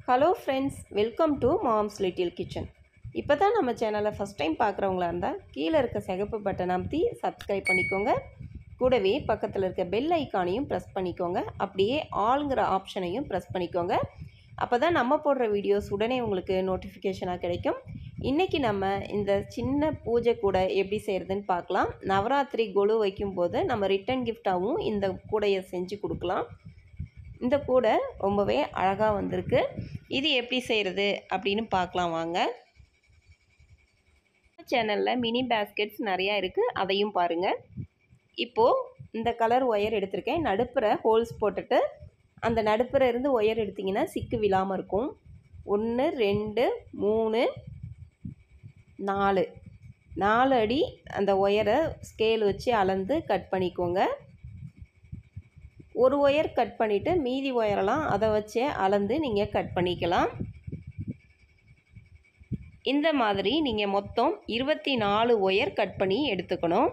hello friends welcome to mom's little kitchen இப்போ தான் நம்ம சேனலை ஃபஸ்ட் டைம் பார்க்குறவங்களா இருந்தால் கீழே இருக்க சிகப்பு பட்டன் அமைத்தி சப்ஸ்கிரைப் பண்ணிக்கோங்க கூடவே பக்கத்தில் இருக்க பெல் ஐக்கானையும் ப்ரெஸ் பண்ணிக்கோங்க அப்படியே ஆளுங்கிற ஆப்ஷனையும் ப்ரெஸ் பண்ணிக்கோங்க அப்போ தான் நம்ம போடுற வீடியோஸ் உடனே உங்களுக்கு நோட்டிஃபிகேஷனாக கிடைக்கும் இன்றைக்கி நம்ம இந்த சின்ன பூஜை கூட எப்படி செய்கிறதுன்னு பார்க்கலாம் நவராத்திரி கொலு வைக்கும்போது நம்ம ரிட்டன் கிஃப்டாகவும் இந்த கூடையை செஞ்சு கொடுக்கலாம் இந்த கூடை ரொம்பவே அழகாக வந்திருக்கு இது எப்படி செய்கிறது அப்படின்னு பார்க்கலாம் வாங்க சேனலில் மினி பேஸ்கெட்ஸ் நிறையா இருக்குது அதையும் பாருங்கள் இப்போது இந்த கலர் ஒயர் எடுத்திருக்கேன் நடுப்புற ஹோல்ஸ் போட்டுட்டு அந்த நடுப்புற இருந்து ஒயர் எடுத்திங்கன்னா சிக்கு விழாமல் இருக்கும் ஒன்று ரெண்டு மூணு நாலு நாலு அடி அந்த ஒயரை ஸ்கேல் வச்சு அளந்து கட் பண்ணிக்கோங்க ஒரு ஒயர் கட் பண்ணிவிட்டு மீதி ஒயரெல்லாம் அதை வச்சே அளந்து நீங்கள் கட் பண்ணிக்கலாம் இந்த மாதிரி நீங்கள் மொத்தம் இருபத்தி நாலு ஒயர் கட் பண்ணி எடுத்துக்கணும்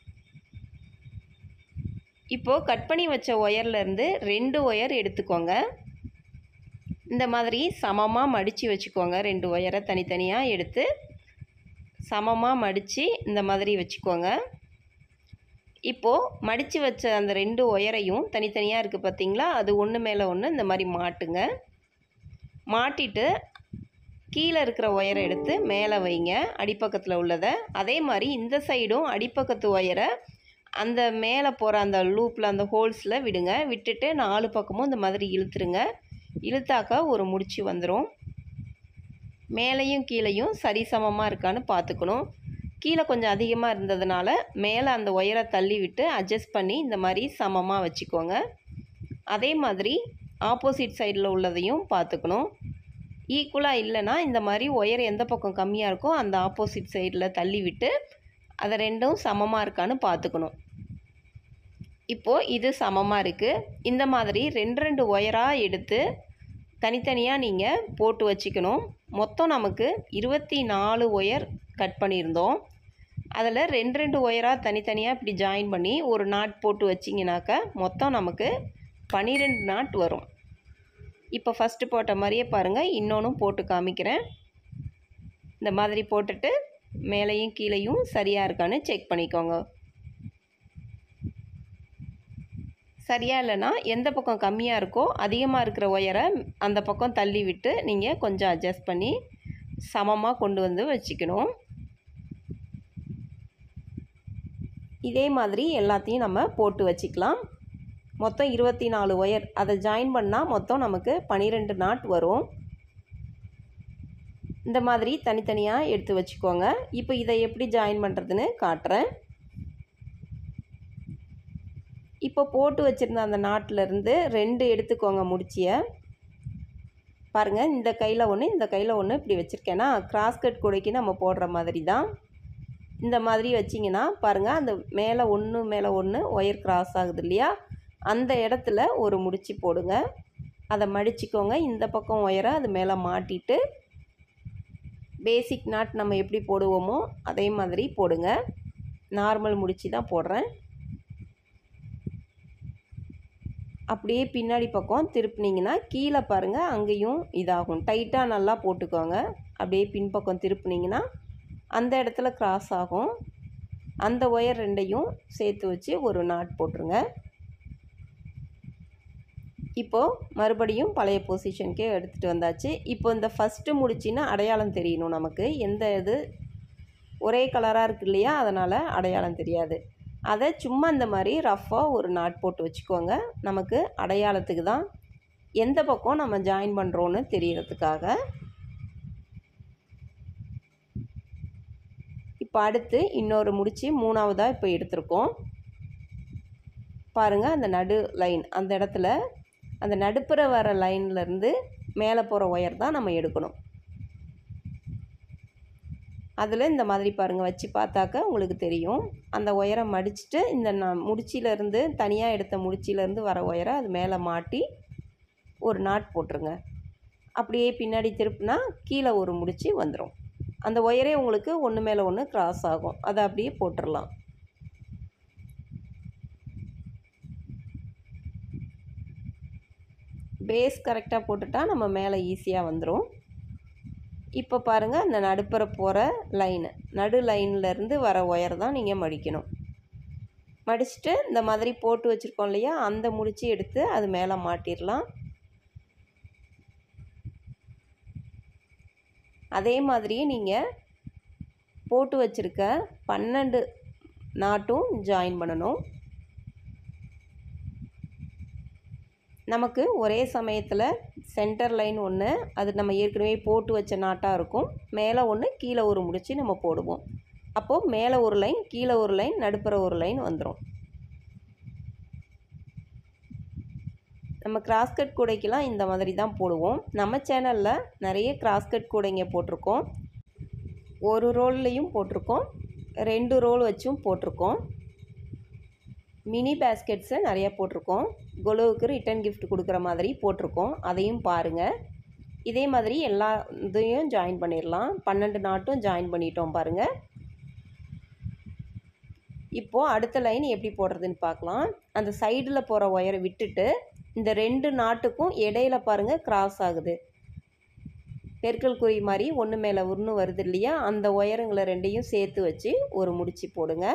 இப்போது கட் பண்ணி வச்ச ஒயர்லேருந்து ரெண்டு ஒயர் எடுத்துக்கோங்க இந்த மாதிரி சமமாக மடித்து வச்சுக்கோங்க ரெண்டு ஒயரை தனித்தனியாக எடுத்து சமமாக மடித்து இந்த மாதிரி வச்சுக்கோங்க இப்போது மடித்து வச்ச அந்த ரெண்டு ஒயரையும் தனித்தனியாக இருக்குது பார்த்தீங்களா அது ஒன்று மேலே ஒன்று இந்த மாதிரி மாட்டுங்க மாட்டிட்டு கீழே இருக்கிற ஒயரை எடுத்து மேலே வைங்க அடிப்பக்கத்தில் உள்ளதை அதே மாதிரி இந்த சைடும் அடிப்பக்கத்து ஒயரை அந்த மேலே போகிற அந்த லூப்பில் அந்த ஹோல்ஸில் விடுங்க விட்டுட்டு நாலு பக்கமும் இந்த மாதிரி இழுத்துருங்க இழுத்தாக்கா ஒரு முடிச்சு வந்துடும் மேலேயும் கீழேயும் சரிசமமாக இருக்கான்னு பார்த்துக்கணும் கீழே கொஞ்சம் அதிகமாக இருந்ததுனால மேலே அந்த ஒயரை தள்ளி விட்டு அட்ஜஸ்ட் பண்ணி இந்த மாதிரி சமமாக வச்சுக்கோங்க அதே மாதிரி ஆப்போசிட் சைடில் உள்ளதையும் பார்த்துக்கணும் ஈக்குவலாக இல்லைன்னா இந்த மாதிரி ஒயர் எந்த பக்கம் கம்மியாக இருக்கோ அந்த ஆப்போசிட் சைடில் தள்ளி விட்டு அதை ரெண்டும் சமமாக இருக்கான்னு பார்த்துக்கணும் இப்போது இது சமமாக இருக்குது இந்த மாதிரி ரெண்டு ரெண்டு ஒயராக எடுத்து தனித்தனியாக நீங்கள் போட்டு வச்சுக்கணும் மொத்தம் நமக்கு இருபத்தி நாலு ஒயர் கட் பண்ணியிருந்தோம் அதில் ரெண்டு ரெண்டு ஒயராக தனித்தனியாக இப்படி ஜாயின் பண்ணி ஒரு நாட் போட்டு வச்சிங்கனாக்க மொத்தம் நமக்கு பன்னிரெண்டு நாட் வரும் இப்போ ஃபஸ்ட்டு போட்ட மாதிரியே பாருங்கள் இன்னொன்றும் போட்டு காமிக்கிறேன் இந்த மாதிரி போட்டுட்டு மேலேயும் கீழேயும் சரியாக இருக்கான்னு செக் பண்ணிக்கோங்க சரியாக இல்லைன்னா எந்த பக்கம் கம்மியாக இருக்கோ அதிகமாக இருக்கிற ஒயரை அந்த பக்கம் தள்ளி விட்டு நீங்கள் கொஞ்சம் அட்ஜஸ்ட் பண்ணி சமமாக கொண்டு வந்து வச்சுக்கணும் இதே மாதிரி எல்லாத்தையும் நம்ம போட்டு வச்சுக்கலாம் மொத்தம் இருபத்தி நாலு ஒயர் அதை ஜாயின் பண்ணால் மொத்தம் நமக்கு பன்னிரெண்டு நாட் வரும் இந்த மாதிரி தனித்தனியாக எடுத்து வச்சுக்கோங்க இப்போ இதை எப்படி ஜாயின் பண்ணுறதுன்னு காட்டுறேன் இப்போ போட்டு வச்சுருந்த அந்த நாட்டிலேருந்து ரெண்டு எடுத்துக்கோங்க முடிச்சிய பாருங்கள் இந்த கையில் ஒன்று இந்த கையில் ஒன்று இப்படி வச்சுருக்கேன்னா கிராஸ் கட் கூடைக்கு நம்ம போடுற மாதிரி தான் இந்த மாதிரி வச்சிங்கன்னா பாருங்கள் அந்த மேலே ஒன்று மேலே ஒன்று ஒயர் கிராஸ் ஆகுது இல்லையா அந்த இடத்துல ஒரு முடிச்சு போடுங்க அதை மடிச்சுக்கோங்க இந்த பக்கம் ஒயரை அது மேலே மாட்டிட்டு பேசிக் நாட் நம்ம எப்படி போடுவோமோ அதே மாதிரி போடுங்க நார்மல் முடிச்சு தான் போடுறேன் அப்படியே பின்னாடி பக்கம் திருப்புனீங்கன்னா கீழே பாருங்கள் அங்கேயும் இதாகும் டைட்டாக நல்லா போட்டுக்கோங்க அப்படியே பின்பக்கம் திருப்புனீங்கன்னா அந்த இடத்துல கிராஸ் ஆகும் அந்த ஒயர் ரெண்டையும் சேர்த்து வச்சு ஒரு நாட் போட்டுருங்க இப்போது மறுபடியும் பழைய பொசிஷனுக்கே எடுத்துகிட்டு வந்தாச்சு இப்போ இந்த ஃபஸ்ட்டு முடிச்சின்னா அடையாளம் தெரியணும் நமக்கு எந்த இது ஒரே கலராக இருக்கு இல்லையா அதனால் அடையாளம் தெரியாது அதை சும்மா இந்த மாதிரி ரஃப்பாக ஒரு நாட் போட்டு வச்சுக்கோங்க நமக்கு அடையாளத்துக்கு தான் எந்த பக்கம் நம்ம ஜாயின் பண்ணுறோன்னு தெரியறதுக்காக இப்போ அடுத்து இன்னொரு முடிச்சு மூணாவதாக இப்போ எடுத்திருக்கோம் பாருங்கள் அந்த நடு லைன் அந்த இடத்துல அந்த நடுப்புற வர லைன்லேருந்து மேலே போகிற ஒயர் தான் நம்ம எடுக்கணும் அதில் இந்த மாதிரி பாருங்கள் வச்சு பார்த்தாக்க உங்களுக்கு தெரியும் அந்த ஒயரை மடிச்சுட்டு இந்த நான் முடிச்சிலேருந்து தனியாக எடுத்த முடிச்சிலேருந்து வர ஒயரை அது மேலே மாட்டி ஒரு நாட் போட்டுருங்க அப்படியே பின்னாடி திருப்புனா கீழே ஒரு முடிச்சு வந்துடும் அந்த ஒயரே உங்களுக்கு ஒன்று மேலே ஒன்று கிராஸ் ஆகும் அதை அப்படியே போட்டுடலாம் பேஸ் கரெக்டாக போட்டுட்டா நம்ம மேலே ஈஸியாக வந்துடும் இப்போ பாருங்கள் அந்த நடுப்புற போகிற லைனு நடு லைன்லேருந்து வர ஒயர் தான் நீங்கள் மடிக்கணும் மடிச்சுட்டு இந்த மாதிரி போட்டு வச்சுருக்கோம் இல்லையா அந்த முடிச்சு எடுத்து அது மேலே மாட்டிடலாம் அதே மாதிரியே நீங்கள் போட்டு வச்சுருக்க பன்னெண்டு நாட்டும் ஜாயின் பண்ணணும் நமக்கு ஒரே சமயத்தில் சென்டர் லைன் ஒன்று அது நம்ம ஏற்கனவே போட்டு வச்ச நாட்டாக இருக்கும் மேலே ஒன்று கீழே ஒரு முடிச்சு நம்ம போடுவோம் அப்போது மேலே ஒரு லைன் கீழே ஒரு லைன் நடுப்புற ஒரு லைன் வந்துடும் நம்ம கிராஸ்கட் கூடைக்கெலாம் இந்த மாதிரி தான் போடுவோம் நம்ம சேனலில் நிறைய கிராஸ்கட் கூடைங்க போட்டிருக்கோம் ஒரு ரோல்லையும் போட்டிருக்கோம் ரெண்டு ரோல் வச்சும் போட்டிருக்கோம் மினி பேஸ்கெட்ஸை நிறையா போட்டிருக்கோம் கொலுவுக்கு ரிட்டன் கிஃப்ட் கொடுக்குற மாதிரி போட்டிருக்கோம் அதையும் பாருங்கள் இதே மாதிரி எல்லா இதையும் ஜாயின் பண்ணிடலாம் பன்னெண்டு நாட்டும் ஜாயின் பண்ணிட்டோம் பாருங்கள் இப்போது அடுத்த லைன் எப்படி போடுறதுன்னு பார்க்கலாம் அந்த சைடில் போகிற ஒயரை விட்டுட்டு இந்த ரெண்டு நாட்டுக்கும் இடையில பாருங்கள் கிராஸ் ஆகுது பெருக்கல் குறி மாதிரி ஒன்று மேலே ஒன்று வருது இல்லையா அந்த ஒயருங்களை ரெண்டையும் சேர்த்து வச்சு ஒரு முடிச்சு போடுங்க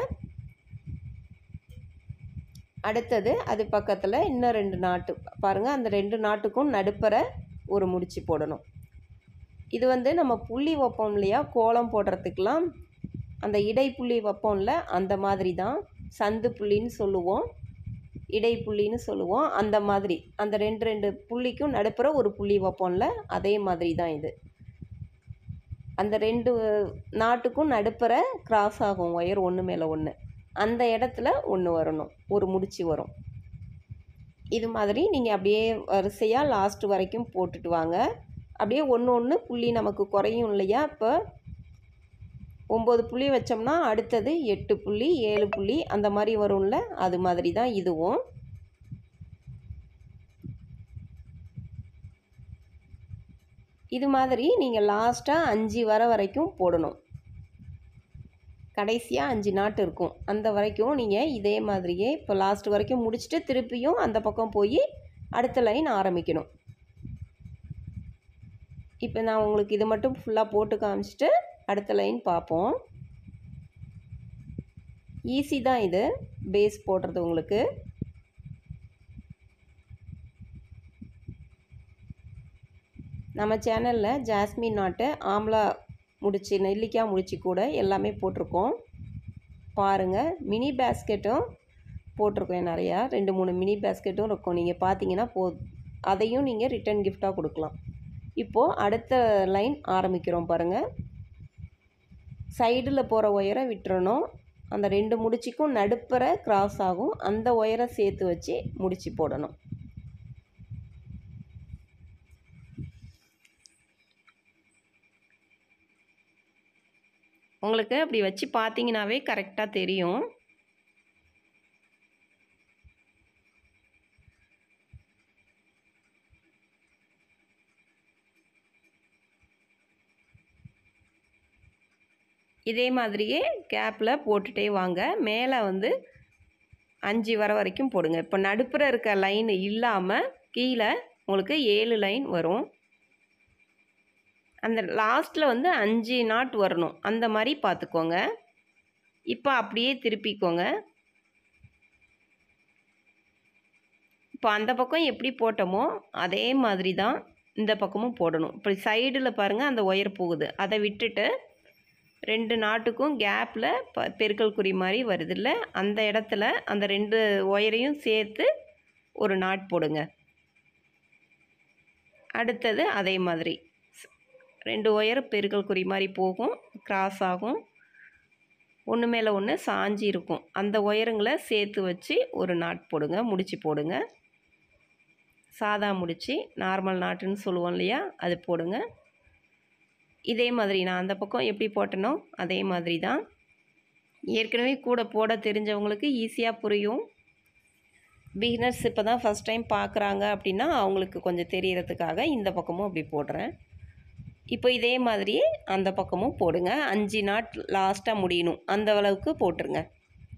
அடுத்தது அது பக்கத்தில் இன்னும் ரெண்டு நாட்டு பாருங்கள் அந்த ரெண்டு நாட்டுக்கும் நடுப்பற ஒரு முடிச்சு போடணும் இது வந்து நம்ம புள்ளி வைப்போம் இல்லையா கோலம் போடுறதுக்கெலாம் அந்த இடைப்புள்ளி வைப்போம்ல அந்த மாதிரி தான் சந்து புள்ளின்னு சொல்லுவோம் இடைப்புள்ளின்னு சொல்லுவோம் அந்த மாதிரி அந்த ரெண்டு ரெண்டு புள்ளிக்கும் நடுப்புற ஒரு புள்ளி வைப்போம்ல அதே மாதிரி தான் இது அந்த ரெண்டு நாட்டுக்கும் நடுப்புற கிராஸ் ஆகும் ஒயர் ஒன்று மேலே ஒன்று அந்த இடத்துல ஒன்று வரணும் ஒரு முடிச்சு வரும் இது மாதிரி நீங்கள் அப்படியே வரிசையாக லாஸ்ட் வரைக்கும் போட்டுட்டு வாங்க அப்படியே ஒன்று ஒன்று புள்ளி நமக்கு குறையும் இல்லையா இப்போ ஒம்பது புள்ளி வச்சோம்னா அடுத்தது எட்டு புள்ளி ஏழு புள்ளி அந்த மாதிரி வரும்ல அது மாதிரி தான் இதுவும் இது மாதிரி நீங்கள் லாஸ்ட்டாக அஞ்சு வர வரைக்கும் போடணும் கடைசியாக அஞ்சு நாட்டு இருக்கும் அந்த வரைக்கும் நீங்கள் இதே மாதிரியே இப்போ லாஸ்ட் வரைக்கும் முடிச்சுட்டு திருப்பியும் அந்த பக்கம் போய் அடுத்த லைன் ஆரம்பிக்கணும் இப்போ நான் உங்களுக்கு இது மட்டும் ஃபுல்லாக போட்டு காமிச்சிட்டு அடுத்த லைன் பார்ப்போம் ஈஸி தான் இது பேஸ் போடுறது உங்களுக்கு நம்ம சேனலில் ஜாஸ்மின் நாட்டு ஆம்லா முடிச்சு நெல்லிக்காய் முடிச்சு கூட எல்லாமே போட்டிருக்கோம் பாருங்கள் மினி பேஸ்கெட்டும் போட்டிருக்கோம் நிறையா ரெண்டு மூணு மினி பேஸ்கெட்டும் இருக்கும் நீங்கள் பார்த்தீங்கன்னா போ அதையும் நீங்கள் ரிட்டன் கிஃப்டாக கொடுக்கலாம் இப்போது அடுத்த லைன் ஆரம்பிக்கிறோம் பாருங்கள் சைடில் போகிற ஒயரை விட்டுறணும் அந்த ரெண்டு முடிச்சுக்கும் நடுப்புற கிராஸ் ஆகும் அந்த ஒயரை சேர்த்து வச்சு முடிச்சு போடணும் உங்களுக்கு அப்படி வச்சு பார்த்தீங்கன்னாவே கரெக்டாக தெரியும் இதே மாதிரியே கேப்பில் போட்டுகிட்டே வாங்க மேலே வந்து அஞ்சு வர வரைக்கும் போடுங்க இப்போ நடுப்புற இருக்க லைன் இல்லாமல் கீழே உங்களுக்கு ஏழு லைன் வரும் அந்த லாஸ்ட்டில் வந்து அஞ்சு நாட் வரணும் அந்த மாதிரி பார்த்துக்கோங்க இப்போ அப்படியே திருப்பிக்கோங்க இப்போ அந்த பக்கம் எப்படி போட்டோமோ அதே மாதிரி தான் இந்த பக்கமும் போடணும் இப்படி சைடில் பாருங்கள் அந்த ஒயர் போகுது அதை விட்டுட்டு ரெண்டு நாட்டுக்கும் கேப்பில் ப பெருக்கல் குறி மாதிரி வருதுல்ல அந்த இடத்துல அந்த ரெண்டு ஒயரையும் சேர்த்து ஒரு நாட் போடுங்க அடுத்தது அதே மாதிரி ரெண்டு ஒயர் பெருக்கல் குறி மாதிரி போகும் கிராஸ் ஆகும் ஒன்று மேலே ஒன்று சாஞ்சி இருக்கும் அந்த ஒயருங்களை சேர்த்து வச்சு ஒரு நாட் போடுங்க முடிச்சு போடுங்க சாதா முடிச்சு நார்மல் நாட்டுன்னு சொல்லுவோம் இல்லையா அது போடுங்க இதே மாதிரி நான் அந்த பக்கம் எப்படி போட்டனோ அதே மாதிரி தான் ஏற்கனவே கூட போட தெரிஞ்சவங்களுக்கு ஈஸியாக புரியும் பிகினர்ஸ் இப்போ தான் ஃபஸ்ட் டைம் பார்க்குறாங்க அப்படின்னா அவங்களுக்கு கொஞ்சம் தெரியறதுக்காக இந்த பக்கமும் அப்படி போடுறேன் இப்போ இதே மாதிரியே அந்த பக்கமும் போடுங்க அஞ்சு நாட் லாஸ்ட்டாக முடியணும் அந்த அளவுக்கு போட்டுருங்க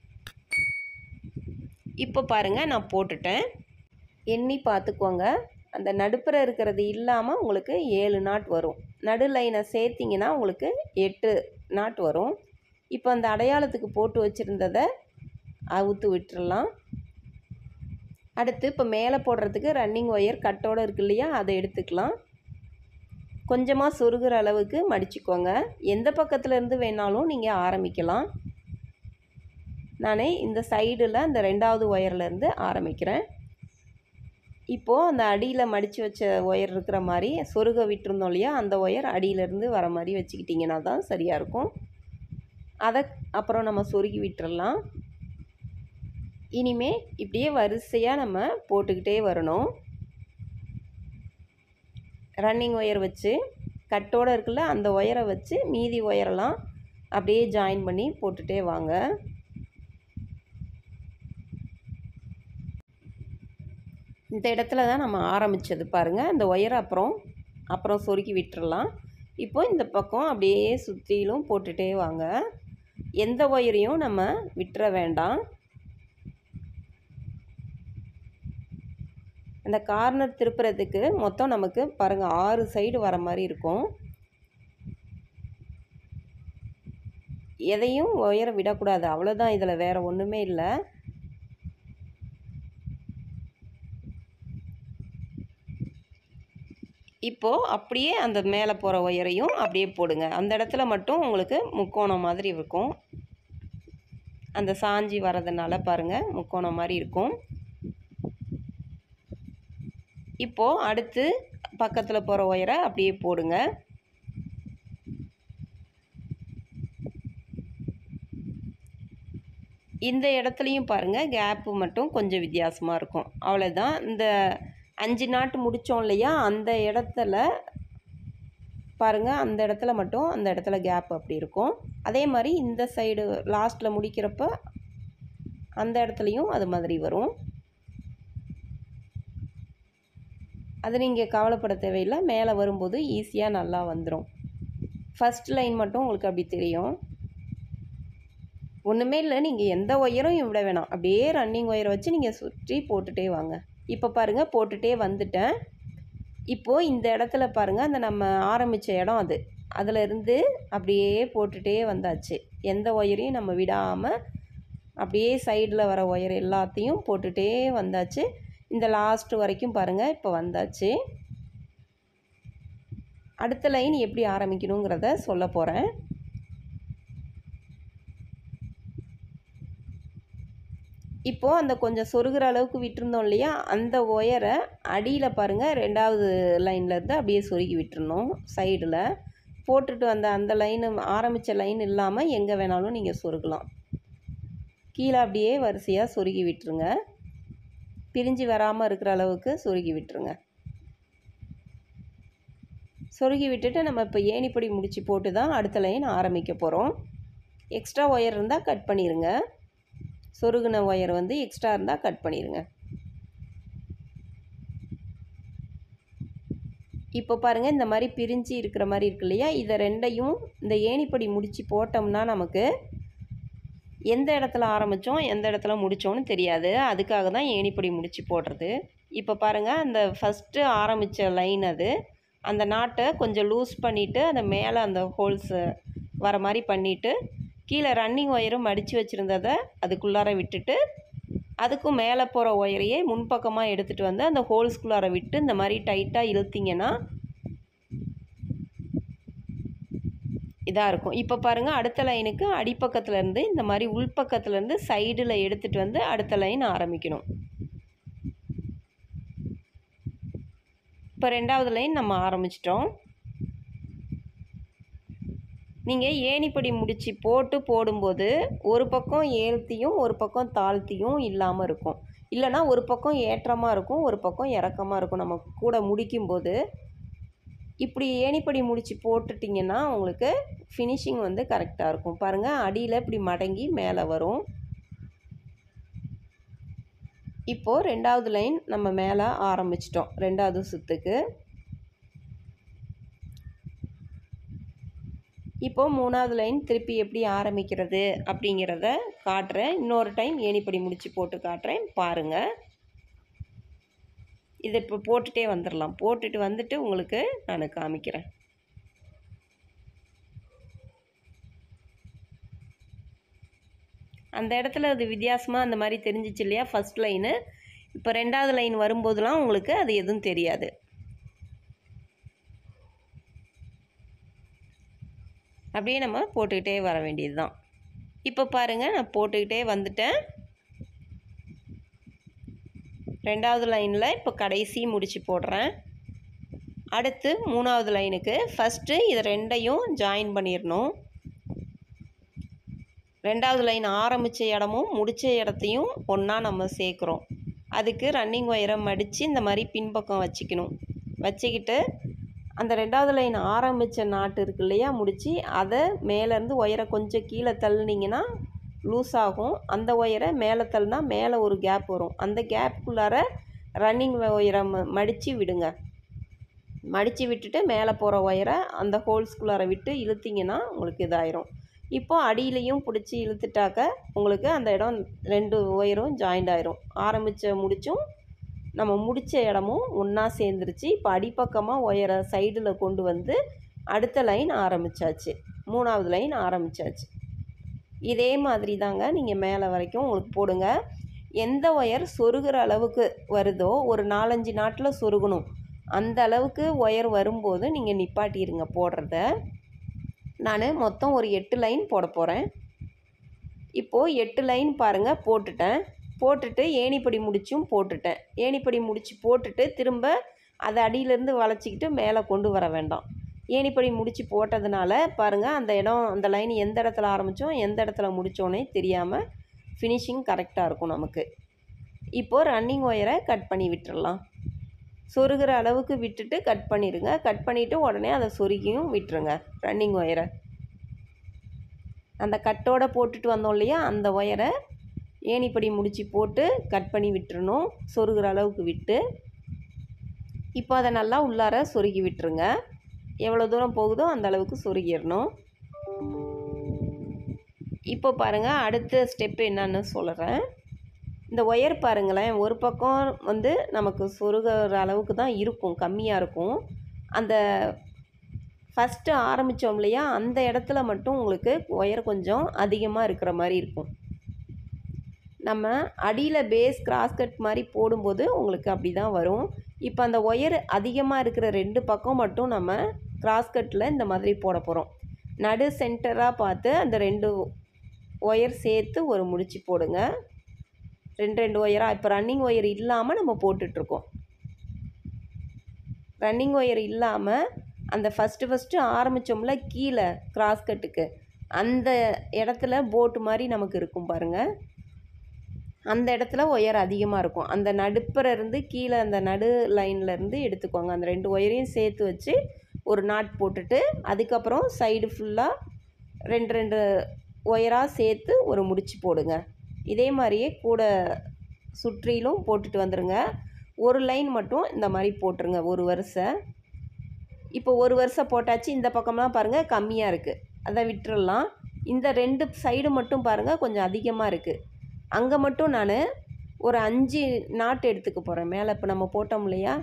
இப்போ பாருங்கள் நான் போட்டுட்டேன் எண்ணி பார்த்துக்கோங்க அந்த நடுப்புற இருக்கிறது இல்லாமல் உங்களுக்கு ஏழு நாட் வரும் நடு லைனை சேர்த்திங்கன்னா உங்களுக்கு எட்டு நாட் வரும் இப்போ அந்த அடையாளத்துக்கு போட்டு வச்சுருந்ததை அவுத்து விட்டுறலாம் அடுத்து இப்போ மேலே போடுறதுக்கு ரன்னிங் ஒயர் கட்டோடு இருக்கு இல்லையா அதை எடுத்துக்கலாம் கொஞ்சமாக சொருகிற அளவுக்கு மடிச்சுக்கோங்க எந்த பக்கத்தில் இருந்து வேணாலும் நீங்கள் ஆரம்பிக்கலாம் நான் இந்த சைடில் அந்த ரெண்டாவது ஒயர்லேருந்து ஆரம்பிக்கிறேன் இப்போது அந்த அடியில் மடித்து வச்ச ஒயர் இருக்கிற மாதிரி சொருக விட்டுருந்தோம் இல்லையா அந்த ஒயர் அடியிலேருந்து வர மாதிரி வச்சுக்கிட்டிங்கன்னா தான் சரியாக இருக்கும் அதை அப்புறம் நம்ம சொருகி விட்டுறலாம் இனிமே இப்படியே வரிசையாக நம்ம போட்டுக்கிட்டே வரணும் ரன்னிங் ஒயர் வச்சு கட்டோடு இருக்குல்ல அந்த ஒயரை வச்சு மீதி ஒயரெல்லாம் அப்படியே ஜாயின் பண்ணி போட்டுகிட்டே வாங்க இந்த இடத்துல தான் நம்ம ஆரம்பித்தது பாருங்கள் அந்த ஒயரை அப்புறம் அப்புறம் சொருக்கி விட்டுறலாம் இப்போ இந்த பக்கம் அப்படியே சுற்றிலும் போட்டுகிட்டே வாங்க எந்த ஒயரையும் நம்ம விட்டுற வேண்டாம் அந்த கார்னர் திருப்புறதுக்கு மொத்தம் நமக்கு பாருங்கள் ஆறு சைடு வர மாதிரி இருக்கும் எதையும் ஒயரை விடக்கூடாது அவ்வளோதான் இதில் வேறு ஒன்றுமே இல்லை இப்போது அப்படியே அந்த மேலே போகிற ஒயரையும் அப்படியே போடுங்க அந்த இடத்துல மட்டும் உங்களுக்கு முக்கோணம் மாதிரி இருக்கும் அந்த சாஞ்சி வரதுனால பாருங்கள் முக்கோணம் மாதிரி இருக்கும் இப்போது அடுத்து பக்கத்தில் போகிற ஒயரை அப்படியே போடுங்க இந்த இடத்துலையும் பாருங்கள் கேப்பு மட்டும் கொஞ்சம் வித்தியாசமாக இருக்கும் அவ்வளோதான் இந்த அஞ்சு நாட்டு முடித்தோம் இல்லையா அந்த இடத்துல பாருங்கள் அந்த இடத்துல மட்டும் அந்த இடத்துல கேப் அப்படி இருக்கும் அதே மாதிரி இந்த சைடு லாஸ்ட்டில் முடிக்கிறப்ப அந்த இடத்துலையும் அது மாதிரி வரும் அது நீங்கள் கவலைப்பட தேவையில்லை மேலே வரும்போது ஈஸியாக நல்லா வந்துடும் ஃபஸ்ட் லைன் மட்டும் உங்களுக்கு அப்படி தெரியும் ஒன்றுமே இல்லை நீங்கள் எந்த ஒயரும் விட வேணாம் அப்படியே ரன்னிங் ஒயரை வச்சு நீங்கள் சுற்றி போட்டுகிட்டே வாங்க இப்போ பாருங்கள் போட்டுகிட்டே வந்துட்டேன் இப்போது இந்த இடத்துல பாருங்கள் அந்த நம்ம ஆரம்பித்த இடம் அது அதில் இருந்து அப்படியே போட்டுகிட்டே வந்தாச்சு எந்த ஒயரையும் நம்ம விடாமல் அப்படியே சைடில் வர ஒயர் எல்லாத்தையும் போட்டுகிட்டே வந்தாச்சு இந்த லாஸ்ட் வரைக்கும் பாருங்கள் இப்போ வந்தாச்சு அடுத்த லைன் எப்படி ஆரம்பிக்கணுங்கிறத சொல்ல போகிறேன் இப்போது அந்த கொஞ்சம் சொருகிற அளவுக்கு விட்டுருந்தோம் இல்லையா அந்த ஒயரை அடியில் பாருங்கள் ரெண்டாவது லைன்லேருந்து அப்படியே சொருகி விட்டுருணும் சைடில் போட்டுட்டு வந்த அந்த லைனு ஆரம்பித்த லைன் இல்லாமல் எங்கே வேணாலும் நீங்கள் சொருகலாம் கீழே அப்படியே வரிசையாக சொருகி விட்டுருங்க பிரிஞ்சு வராமல் இருக்கிற அளவுக்கு சொருகி விட்டுருங்க சொருகி விட்டுட்டு நம்ம இப்போ ஏணிப்படி முடிச்சு போட்டு தான் அடுத்த லைன் ஆரம்பிக்க போகிறோம் எக்ஸ்ட்ரா ஒயர் இருந்தால் கட் பண்ணிடுங்க சொருகுன ஒயர் வந்து எக்ஸ்ட்ரா இருந்தால் கட் பண்ணிடுங்க இப்போ பாருங்கள் இந்த மாதிரி பிரிஞ்சு இருக்கிற மாதிரி இருக்கு இல்லையா இதை ரெண்டையும் இந்த ஏணிப்படி முடித்து போட்டோம்னா நமக்கு எந்த இடத்துல ஆரம்பித்தோம் எந்த இடத்துல முடித்தோன்னு தெரியாது அதுக்காக தான் ஏணிப்படி முடித்து போடுறது இப்போ பாருங்கள் அந்த ஃபஸ்ட்டு ஆரம்பித்த லைன் அது அந்த நாட்டை கொஞ்சம் லூஸ் பண்ணிவிட்டு அந்த மேலே அந்த ஹோல்ஸு வர மாதிரி பண்ணிவிட்டு கீழே ரன்னிங் ஒயரும் மடித்து வச்சுருந்ததை அதுக்குள்ளார விட்டுட்டு அதுக்கும் மேலே போகிற ஒயரையே முன்பக்கமாக எடுத்துகிட்டு வந்து அந்த ஹோல்ஸ்குள்ளார விட்டு இந்த மாதிரி டைட்டாக இழுத்திங்கன்னா இதாக இருக்கும் இப்போ பாருங்கள் அடுத்த லைனுக்கு அடிப்பக்கத்துலேருந்து இந்த மாதிரி உள்பக்கத்துலேருந்து சைடில் எடுத்துகிட்டு வந்து அடுத்த லைன் ஆரம்பிக்கணும் இப்போ ரெண்டாவது லைன் நம்ம ஆரம்பிச்சிட்டோம் நீங்கள் ஏணிப்படி முடித்து போட்டு போடும்போது ஒரு பக்கம் ஏழ்த்தியும் ஒரு பக்கம் தாழ்த்தியும் இல்லாமல் இருக்கும் இல்லைனா ஒரு பக்கம் ஏற்றமாக இருக்கும் ஒரு பக்கம் இறக்கமாக இருக்கும் நம்ம கூட முடிக்கும்போது இப்படி ஏணிப்படி முடித்து போட்டுட்டிங்கன்னா உங்களுக்கு ஃபினிஷிங் வந்து கரெக்டாக இருக்கும் பாருங்கள் அடியில் இப்படி மடங்கி மேலே வரும் இப்போது ரெண்டாவது லைன் நம்ம மேலே ஆரம்பிச்சிட்டோம் ரெண்டாவது சுற்றுக்கு இப்போது மூணாவது லைன் திருப்பி எப்படி ஆரம்பிக்கிறது அப்படிங்கிறத காட்டுறேன் இன்னொரு டைம் ஏணிப்படி முடித்து போட்டு காட்டுறேன் பாருங்கள் இதை இப்போ போட்டுகிட்டே வந்துடலாம் போட்டுட்டு வந்துட்டு உங்களுக்கு நான் காமிக்கிறேன் அந்த இடத்துல அது வித்தியாசமாக அந்த மாதிரி தெரிஞ்சிச்சு இல்லையா ஃபஸ்ட் லைனு இப்போ ரெண்டாவது லைன் வரும்போதெல்லாம் உங்களுக்கு அது எதுவும் தெரியாது அப்படியே நம்ம போட்டுக்கிட்டே வர வேண்டியது தான் இப்போ பாருங்கள் நான் போட்டுக்கிட்டே வந்துட்டேன் ரெண்டாவது லைனில் இப்போ கடைசி முடிச்சு போடுறேன் அடுத்து மூணாவது லைனுக்கு ஃபஸ்ட்டு இதை ரெண்டையும் ஜாயின் பண்ணிடணும் ரெண்டாவது லைன் ஆரம்பித்த இடமும் முடித்த இடத்தையும் ஒன்றா நம்ம சேர்க்குறோம் அதுக்கு ரன்னிங் ஒயரை மடித்து இந்த மாதிரி பின்பக்கம் வச்சுக்கணும் வச்சுக்கிட்டு அந்த ரெண்டாவது லைன் ஆரம்பித்த நாட்டு இருக்கு இல்லையா முடித்து அதை மேலேருந்து ஒயரை கொஞ்சம் கீழே தள்ளுனீங்கன்னா லூஸ் ஆகும் அந்த ஒயரை மேலே தள்ளினா மேலே ஒரு கேப் வரும் அந்த கேப்புக்குள்ளார ரன்னிங் ஒயரை ம மடித்து விடுங்க மடித்து விட்டுட்டு மேலே போகிற ஒயரை அந்த ஹோல்ஸ்குள்ளார விட்டு இழுத்திங்கன்னா உங்களுக்கு இதாயிரும் இப்போ அடியிலையும் பிடிச்சி இழுத்துட்டாக்க உங்களுக்கு அந்த இடம் ரெண்டு ஒயரும் ஜாயிண்ட் ஆயிரும் ஆரம்பித்த முடிச்சும் நம்ம முடித்த இடமும் ஒன்றா சேர்ந்துருச்சு இப்போ அடிப்பக்கமாக ஒயரை சைடில் கொண்டு வந்து அடுத்த லைன் ஆரம்பித்தாச்சு மூணாவது லைன் ஆரம்பித்தாச்சு இதே மாதிரி தாங்க நீங்கள் மேலே வரைக்கும் உங்களுக்கு போடுங்க எந்த ஒயர் சொருகிற அளவுக்கு வருதோ ஒரு நாலஞ்சு நாட்டில் சொருகணும் அந்த அளவுக்கு ஒயர் வரும்போது நீங்கள் நிப்பாட்டிடுங்க போடுறத நான் மொத்தம் ஒரு எட்டு லைன் போட போகிறேன் இப்போது எட்டு லைன் பாருங்கள் போட்டுட்டேன் போட்டுட்டு ஏணிப்படி முடிச்சும் போட்டுட்டேன் ஏணிப்படி முடிச்சு போட்டுட்டு திரும்ப அதை அடியிலேருந்து வளைச்சிக்கிட்டு மேலே கொண்டு வர வேண்டாம் ஏணிப்படி முடிச்சு போட்டதுனால பாருங்கள் அந்த இடம் அந்த லைன் எந்த இடத்துல ஆரம்பித்தோம் எந்த இடத்துல முடித்தோன்னே தெரியாமல் ஃபினிஷிங் கரெக்டாக இருக்கும் நமக்கு இப்போது ரன்னிங் ஒயரை கட் பண்ணி விட்டுறலாம் சொருகிற அளவுக்கு விட்டுட்டு கட் பண்ணிடுங்க கட் பண்ணிவிட்டு உடனே அதை சொருகியும் விட்டுருங்க ரன்னிங் ஒயரை அந்த கட்டோட போட்டுட்டு வந்தோம் இல்லையா அந்த ஒயரை ஏணிப்படி முடிச்சு போட்டு கட் பண்ணி விட்டுறணும் சொருகிற அளவுக்கு விட்டு இப்போ அதை நல்லா உள்ளார சொருகி விட்டுருங்க எவ்வளோ தூரம் போகுதோ அந்த அளவுக்கு சொருகிடணும் இப்போ பாருங்கள் அடுத்த ஸ்டெப் என்னன்னு சொல்கிறேன் இந்த ஒயர் பாருங்களேன் ஒரு பக்கம் வந்து நமக்கு சொருகிற அளவுக்கு தான் இருக்கும் கம்மியாக இருக்கும் அந்த ஃபஸ்ட்டு ஆரம்பித்தோம் இல்லையா அந்த இடத்துல மட்டும் உங்களுக்கு ஒயர் கொஞ்சம் அதிகமாக இருக்கிற மாதிரி இருக்கும் நம்ம அடியில் பேஸ் கிராஸ்கட் மாதிரி போடும்போது உங்களுக்கு அப்படி தான் வரும் இப்போ அந்த ஒயர் அதிகமாக இருக்கிற ரெண்டு பக்கம் மட்டும் நம்ம கிராஸ்கட்டில் இந்த மாதிரி போட போகிறோம் நடு சென்டராக பார்த்து அந்த ரெண்டு ஒயர் சேர்த்து ஒரு முடிச்சு போடுங்க ரெண்டு ரெண்டு ஒயராக இப்போ ரன்னிங் ஒயர் இல்லாமல் நம்ம போட்டுட்ருக்கோம் ரன்னிங் ஒயர் இல்லாமல் அந்த ஃபஸ்ட்டு ஃபஸ்ட்டு ஆரம்பித்தோம்ல கீழே கிராஸ்கட்டுக்கு அந்த இடத்துல போட்டு மாதிரி நமக்கு இருக்கும் பாருங்கள் அந்த இடத்துல ஒயர் அதிகமாக இருக்கும் அந்த நடுப்புற இருந்து கீழே அந்த நடு லைன்ல இருந்து எடுத்துக்கோங்க அந்த ரெண்டு ஒயரையும் சேர்த்து வச்சு ஒரு நாட் போட்டுட்டு அதுக்கப்புறம் சைடு ஃபுல்லாக ரெண்டு ரெண்டு ஒயராக சேர்த்து ஒரு முடிச்சு போடுங்க இதே மாதிரியே கூட சுற்றிலும் போட்டுட்டு வந்துடுங்க ஒரு லைன் மட்டும் இந்த மாதிரி போட்டுருங்க ஒரு வரிசை இப்போ ஒரு வருஷம் போட்டாச்சு இந்த பக்கம்லாம் பாருங்கள் கம்மியாக இருக்குது அதை விட்டுறலாம் இந்த ரெண்டு சைடு மட்டும் பாருங்கள் கொஞ்சம் அதிகமாக இருக்குது அங்கே மட்டும் நான் ஒரு அஞ்சு நாட்டு எடுத்துக்க போகிறேன் மேலே இப்போ நம்ம போட்டோம் இல்லையா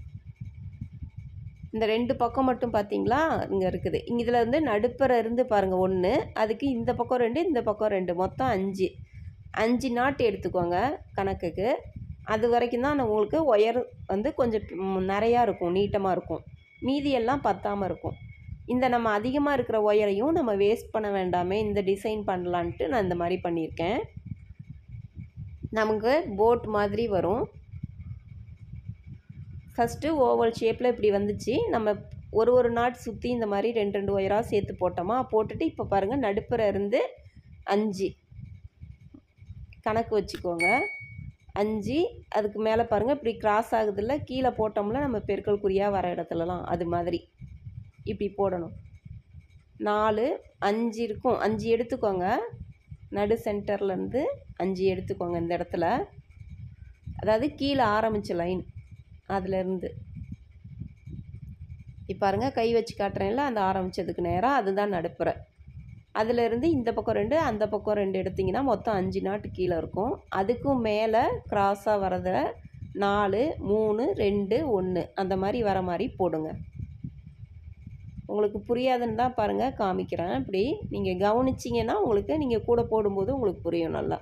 இந்த ரெண்டு பக்கம் மட்டும் பார்த்தீங்களா இங்கே இருக்குது இங்கே இதில் வந்து நடுப்புற இருந்து பாருங்கள் ஒன்று அதுக்கு இந்த பக்கம் ரெண்டு இந்த பக்கம் ரெண்டு மொத்தம் அஞ்சு அஞ்சு நாட்டு எடுத்துக்கோங்க கணக்குக்கு அது வரைக்கும் தான் உங்களுக்கு ஒயர் வந்து கொஞ்சம் ம், நிறையா இருக்கும் நீட்டமாக இருக்கும் மீதி எல்லாம் பத்தாமல் இருக்கும் இந்த நம்ம அதிகமாக இருக்கிற ஒயரையும் நம்ம வேஸ்ட் பண்ண வேண்டாமே இந்த டிசைன் பண்ணலான்ட்டு நான் இந்த மாதிரி பண்ணியிருக்கேன் நமக்கு போட் மாதிரி வரும் ஃபஸ்ட்டு ஓவல் ஷேப்பில் இப்படி வந்துச்சு நம்ம ஒரு ஒரு நாட் சுற்றி இந்த மாதிரி ரெண்டு ரெண்டு ஒயராக சேர்த்து போட்டோமா போட்டுட்டு இப்போ பாருங்கள் நடுப்புற இருந்து அஞ்சு கணக்கு வச்சுக்கோங்க அஞ்சு அதுக்கு மேலே பாருங்கள் இப்படி கிராஸ் ஆகுதுல்ல கீழே போட்டோம்ல நம்ம பெருக்கல் குறியாக வர இடத்துலலாம் அது மாதிரி இப்படி போடணும் நாலு அஞ்சு இருக்கும் அஞ்சு எடுத்துக்கோங்க நடு சென்டர்லேருந்து அஞ்சு எடுத்துக்கோங்க இந்த இடத்துல அதாவது கீழே ஆரம்பித்த லைன் அதுலேருந்து இப்போ பாருங்க கை வச்சு காட்டுறேன்ல அந்த ஆரம்பித்ததுக்கு நேராக அதுதான் நடுப்புற அதுலேருந்து இந்த பக்கம் ரெண்டு அந்த பக்கம் ரெண்டு எடுத்திங்கன்னா மொத்தம் அஞ்சு நாட்டு கீழே இருக்கும் அதுக்கும் மேலே கிராஸாக வரத நாலு மூணு ரெண்டு ஒன்று அந்த மாதிரி வர மாதிரி போடுங்க உங்களுக்கு புரியாதுன்னு தான் பாருங்கள் காமிக்கிறேன் இப்படி நீங்கள் கவனிச்சிங்கன்னா உங்களுக்கு நீங்கள் கூட போடும்போது உங்களுக்கு புரியும் நல்லா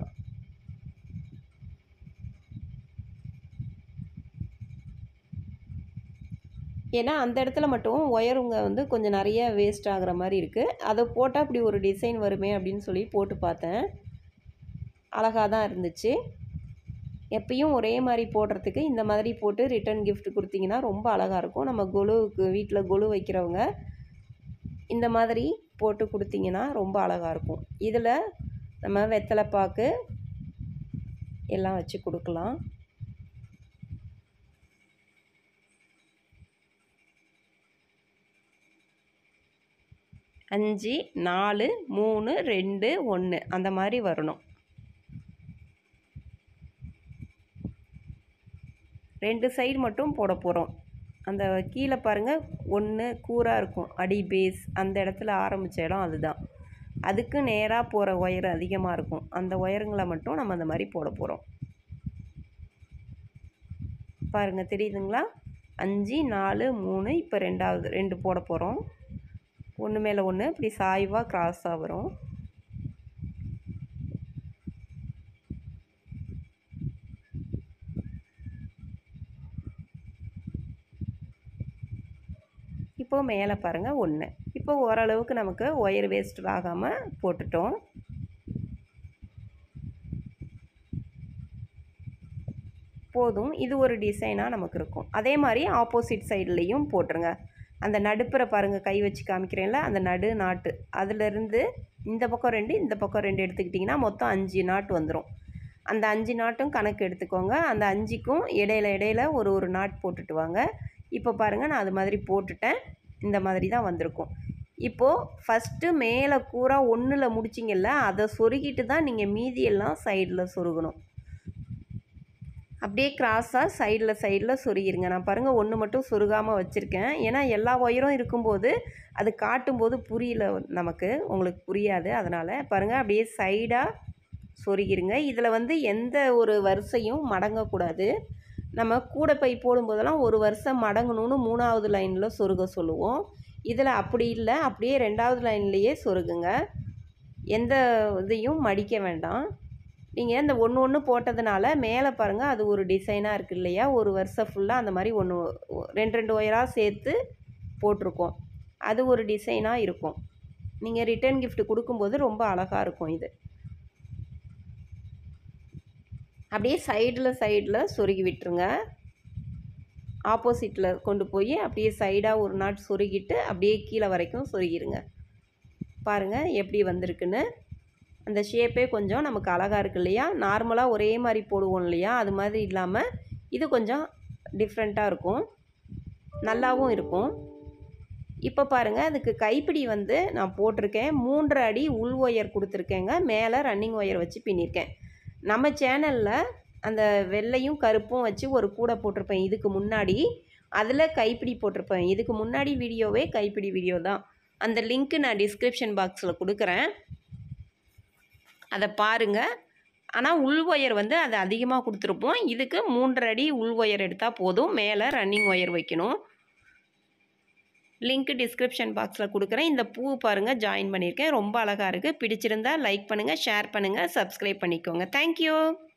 ஏன்னா அந்த இடத்துல மட்டும் ஒயருங்க வந்து கொஞ்சம் நிறைய வேஸ்ட் ஆகிற மாதிரி இருக்குது அதை போட்டால் அப்படி ஒரு டிசைன் வருமே அப்படின்னு சொல்லி போட்டு பார்த்தேன் அழகாக தான் இருந்துச்சு எப்பயும் ஒரே மாதிரி போடுறதுக்கு இந்த மாதிரி போட்டு ரிட்டன் gift கொடுத்தீங்கன்னா ரொம்ப அழகாக இருக்கும் நம்ம கொலுவுக்கு வீட்டில் கொலு வைக்கிறவங்க இந்த மாதிரி போட்டு கொடுத்தீங்கன்னா ரொம்ப அழகாக இருக்கும் இதில் நம்ம வெத்தலை பாக்கு எல்லாம் வச்சு கொடுக்கலாம் அஞ்சு நாலு மூணு ரெண்டு ஒன்று அந்த மாதிரி வரணும் ரெண்டு சைடு மட்டும் போட போகிறோம் அந்த கீழே பாருங்கள் ஒன்று கூராக இருக்கும் அடி பேஸ் அந்த இடத்துல ஆரம்பித்த இடம் அதுதான் அதுக்கு நேராக போகிற ஒயர் அதிகமாக இருக்கும் அந்த ஒயருங்களை மட்டும் நம்ம அந்த மாதிரி போட போகிறோம் பாருங்கள் தெரியுதுங்களா அஞ்சு நாலு மூணு இப்போ ரெண்டாவது ரெண்டு போட போகிறோம் ஒன்று மேலே ஒன்று இப்படி சாய்வாக கிராஸாக வரும் இப்போ மேலே பாருங்கள் ஒன்று இப்போ ஓரளவுக்கு நமக்கு ஒயர் வேஸ்ட் ஆகாமல் போட்டுட்டோம் போதும் இது ஒரு டிசைனாக நமக்கு இருக்கும் அதே மாதிரி ஆப்போசிட் சைட்லேயும் போட்டுருங்க அந்த நடுப்புற பாருங்கள் கை வச்சு காமிக்கிறேன்ல அந்த நடு நாட்டு அதிலிருந்து இந்த பக்கம் ரெண்டு இந்த பக்கம் ரெண்டு எடுத்துக்கிட்டிங்கன்னா மொத்தம் அஞ்சு நாட்டு வந்துடும் அந்த அஞ்சு நாட்டும் கணக்கு எடுத்துக்கோங்க அந்த அஞ்சுக்கும் இடையில இடையில ஒரு ஒரு நாட் போட்டுட்டு வாங்க இப்போ பாருங்கள் நான் அது மாதிரி போட்டுட்டேன் இந்த மாதிரி தான் வந்திருக்கும் இப்போது ஃபஸ்ட்டு மேலே கூறா ஒன்றில் முடிச்சிங்கல்ல அதை சொருகிட்டு தான் நீங்கள் மீதியெல்லாம் சைடில் சொருகணும் அப்படியே கிராஸாக சைடில் சைடில் சொருகிருங்க நான் பாருங்கள் ஒன்று மட்டும் சொருகாமல் வச்சுருக்கேன் ஏன்னா எல்லா ஒயரும் இருக்கும்போது அது காட்டும்போது புரியல நமக்கு உங்களுக்கு புரியாது அதனால் பாருங்கள் அப்படியே சைடாக சொருகிருங்க இதில் வந்து எந்த ஒரு வரிசையும் மடங்கக்கூடாது நம்ம கூடை பை போடும்போதெல்லாம் ஒரு வருஷம் மடங்கணும்னு மூணாவது லைனில் சொருக சொல்லுவோம் இதில் அப்படி இல்லை அப்படியே ரெண்டாவது லைன்லேயே சொருகுங்க எந்த இதையும் மடிக்க வேண்டாம் நீங்கள் இந்த ஒன்று ஒன்று போட்டதுனால மேலே பாருங்கள் அது ஒரு டிசைனாக இருக்குது இல்லையா ஒரு வருஷம் ஃபுல்லாக அந்த மாதிரி ஒன்று ரெண்டு ரெண்டு ஒயராக சேர்த்து போட்டிருக்கோம் அது ஒரு டிசைனாக இருக்கும் நீங்கள் ரிட்டர்ன் gift கொடுக்கும்போது ரொம்ப அழகாக இருக்கும் இது அப்படியே சைடில் சைடில் சொருகி விட்டுருங்க ஆப்போசிட்டில் கொண்டு போய் அப்படியே சைடாக ஒரு நாட் சொருகிட்டு அப்படியே கீழே வரைக்கும் சொருகிருங்க பாருங்கள் எப்படி வந்திருக்குன்னு அந்த ஷேப்பே கொஞ்சம் நமக்கு அழகாக இருக்கு இல்லையா நார்மலாக ஒரே மாதிரி போடுவோம் இல்லையா அது மாதிரி இல்லாமல் இது கொஞ்சம் டிஃப்ரெண்ட்டாக இருக்கும் நல்லாவும் இருக்கும் இப்போ பாருங்கள் அதுக்கு கைப்பிடி வந்து நான் போட்டிருக்கேன் மூன்றரை அடி உள் ஒயர் கொடுத்துருக்கேங்க மேலே ரன்னிங் ஒயர் வச்சு பின்னிருக்கேன் நம்ம சேனலில் அந்த வெள்ளையும் கருப்பும் வச்சு ஒரு கூடை போட்டிருப்பேன் இதுக்கு முன்னாடி அதில் கைப்பிடி போட்டிருப்பேன் இதுக்கு முன்னாடி வீடியோவே கைப்பிடி வீடியோ தான் அந்த லிங்க்கு நான் டிஸ்கிரிப்ஷன் பாக்ஸில் கொடுக்குறேன் அதை பாருங்கள் ஆனால் உள் ஒயர் வந்து அது அதிகமாக கொடுத்துருப்போம் இதுக்கு மூன்றரை அடி உள் ஒயர் எடுத்தால் போதும் மேலே ரன்னிங் ஒயர் வைக்கணும் லிங்க் டிஸ்கிரிப்ஷன் பாக்ஸில் கொடுக்குறேன் இந்த பூ பாருங்கள் ஜாயின் பண்ணியிருக்கேன் ரொம்ப அழகாக இருக்குது பிடிச்சிருந்தா லைக் பண்ணுங்கள் ஷேர் பண்ணுங்கள் சப்ஸ்கிரைப் பண்ணிக்கோங்க தேங்க்யூ